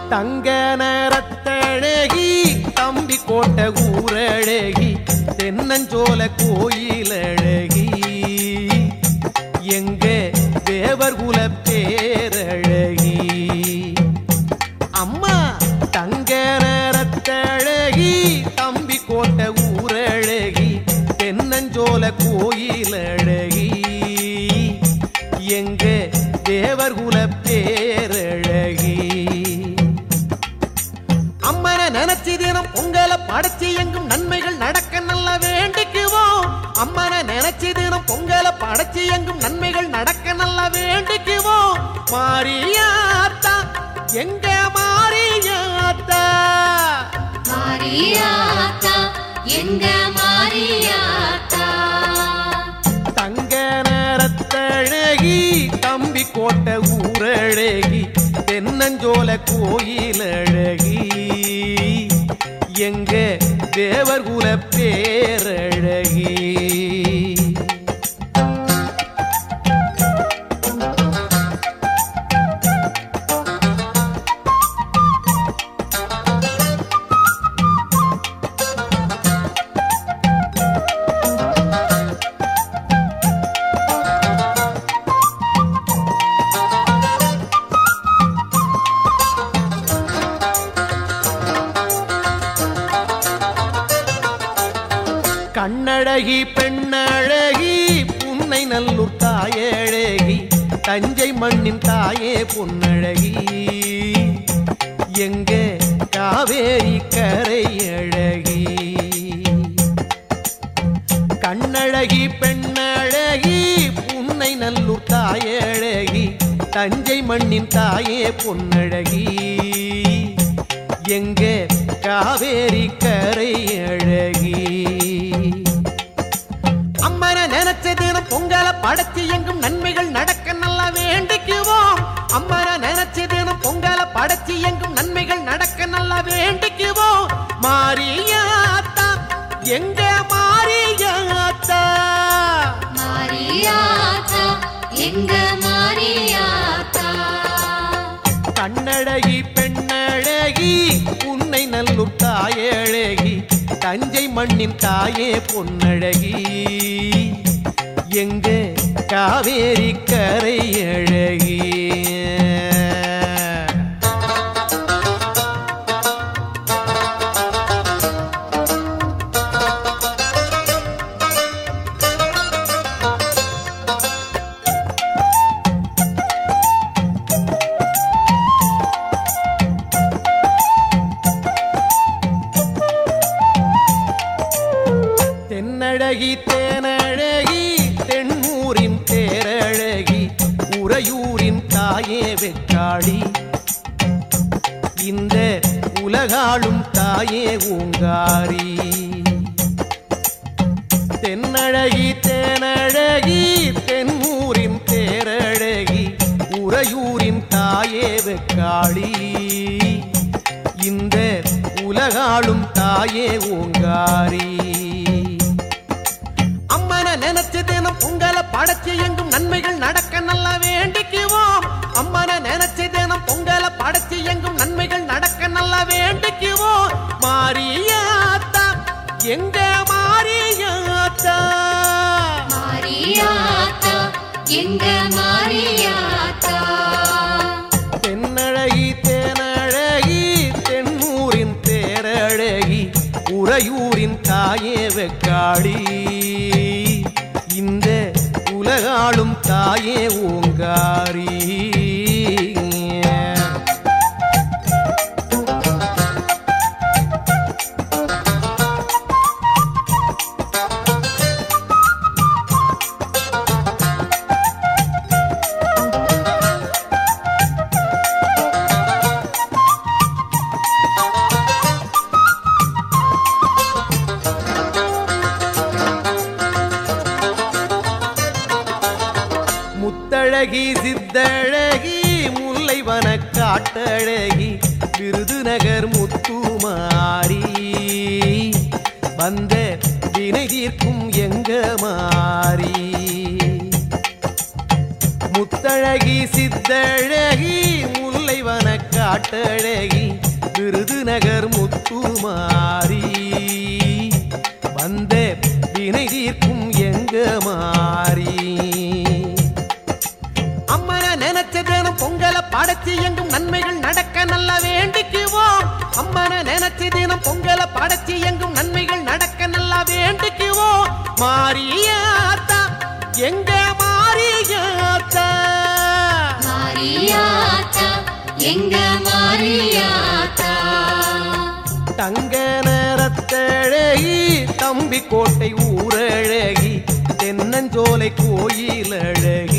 தங்க நரத்தழகி தம்பி கோட்ட ஊரழகி தென்னஞ்சோல கோயில் அழகி எங்க தேவர் குல பேரழகி அம்மா தங்க நரத்தழகி தம்பி கோட்ட ஊரழகி தென்னஞ்சோல கோயில் அழகி எங்க தேவர் குல பேரழகி அம்மனை நினைச்சு தினம் பொங்கலை படைச்சு எங்கும் நன்மைகள் நடக்க நல்ல வேண்டிக்குவோம் அம்மனை நினைச்சு தினம் பொங்கலை படைச்சு எங்கும் நன்மைகள் நடக்க நல்ல வேண்டிக்குவோம் மாரியாத்தா எங்க மாரியாத்தா மாரியாத்தா எங்க மாரியாத்தா தங்க நேரத்தழகி தம்பி கோட்ட ஊரழகி தென்னஞ்சோல கோயில் அழகி எங்க தேவர் குல பேரழகி கண்ணழகி பெண்ணழகி புன்னை நல்லூர் தாயழகி தஞ்சை மண்ணின் தாயே பொன்னழகி எங்க காவேரி கரை அழகி கண்ணழகி பெண்ணழகி புன்னை நல்லூர் தாயழகி தஞ்சை மண்ணின் தாயே பொன்னழகி எங்க காவேரி கரை அழகி அம்மனை நினைச்ச தினம் பொங்கலை படைச்சு எங்கும் நன்மைகள் நடக்க நல்லா வேண்டிக்குவோம் அம்மனை நினைச்ச தினம் பொங்கலை படைச்சு எங்கும் நன்மைகள் நடக்க நல்லா வேண்டிக்குவோம் மாரியாத்தா எங்க மாரியாத்தா மாரியாத்தா எங்க மாரியாத்தா கண்ணழகி பெண்ணழகி உன்னை நல்லூர் தாயழகி தஞ்சை மண்ணின் தாயே பொன்னழகி எங்க காவேரி கரை அழகி தென்னழகி தேனழகி தென்னூரின் தேரழகி உறையூரின் தாயே வெக்காளி இந்த உலகாளும் தாயே ஊங்காரி தென்னழகி தேனழகி தென்னூரின் தேரழகி உறையூரின் தாயே வெக்காளி இந்த உலகாளும் தாயே ஓங்காரி அம்மனை நினைச்சு தினம் பொங்கலை படைச்சு எங்கும் நன்மைகள் நடக்க நல்லா வேண்டிக்குவோம் அம்மனை நினைச்சு தினம் பொங்கலை படைச்சு எங்கும் நன்மைகள் நடக்க நல்லா வேண்டிக்குவோம் மாரியாத்தா எங்க மாரியாத்தா மாரியாத்தா எங்க மாரியாத்தா தென்னழகி தேனழகி தென்னூரின் தேரழகி உறையூரின் தாயே வெக்காளி இந்த உலகாளும் தாயே ஓங்காரி முத்தழகி சித்தழகி முல்லைவன காட்டழகி விருதுநகர் முத்துமாரி வந்த வினை தீர்க்கும் எங்க மாறி முத்தழகி சித்தழகி முல்லைவன காட்டழகி விருதுநகர் முத்துமாரி வந்த வினை தீர்க்கும் எங்க மாறி அம்மனை நினைச்ச தினம் பொங்கலை படைச்சு எங்கும் நன்மைகள் நடக்க நல்லா வேண்டிக்குவோம் அம்மனை நினைச்ச தினம் பொங்கலை படைச்சு எங்கும் நன்மைகள் நடக்க நல்லா வேண்டிக்குவோம் மாரியாத்தா எங்க மாரியாத்தா மாரியாத்தா எங்க மாரியாத்தா தங்க நிறத்தழகி தம்பி கோட்டை ஊரழகி தென்னஞ்சோலை கோயில் அழகி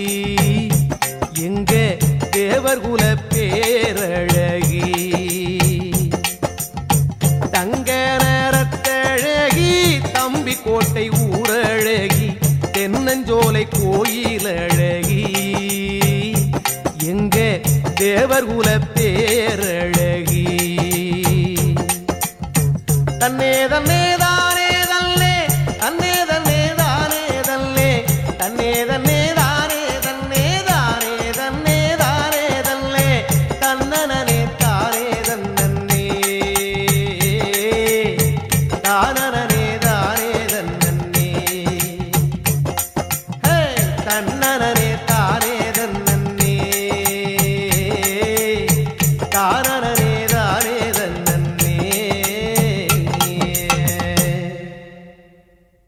எங்க தேவர்குல பேரழகி தங்க நிறத்தழகி தம்பி கோட்டை ஊரழகி தென்னஞ்சோலை கோயில் அழகி எங்க தேவர்குல பேரழகி